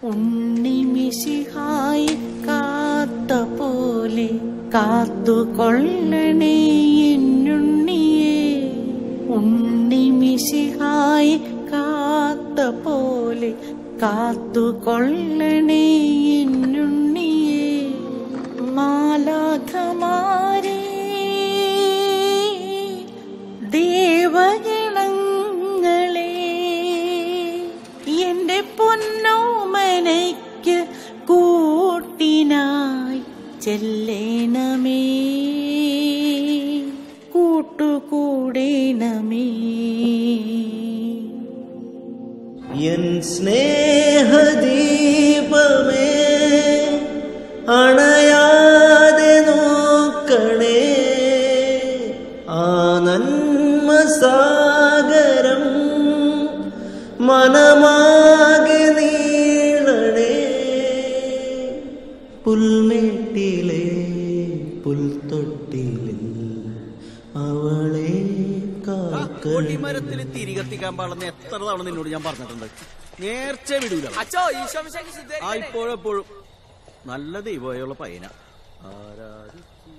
ഉണ്ണിമിശിഹായി കാത്ത പോലെ കാത്തുകൊള്ളണേ എന്നുണ്ണിയേ ഉണ്ണിമിശിഹായി കാത്ത പോലെ കാത്തുകൊള്ളണേ എന്നുണ്ണിയേ മാലാഖമാരേ ദേവഗണങ്ങളെ എന്റെ പൊന്നോമനയ്ക്ക് കൂട്ടിനായി ചെല്ലേണമേ കൂട്ടുകൂടേണമേ എൻ സ്നേഹദീപമേ അണയാതെ നോക്കണേ ആ നന്മസാഗരം മനമാകെ നീളണേ പുൽമേട്ടിലെ പുൽത്തൊട്ടിലിൽ അവളെ കാക്കണേ കൊടിമരത്തിൽ തിരി കത്തിക്കാൻ പാടുന്ന എത്ര തവണ നിന്നോട് ഞാൻ പറഞ്ഞിട്ടുണ്ട് നേർച്ച വിടൂല അച്ഛോ ഈശോ മിശിഹായ്ക്ക് ആ സ്തുതിയായിരിക്കട്ടെ. ഇപ്പോഴും എപ്പോഴും നല്ല ദൈവമായുള്ള പയ്യന ആരാധി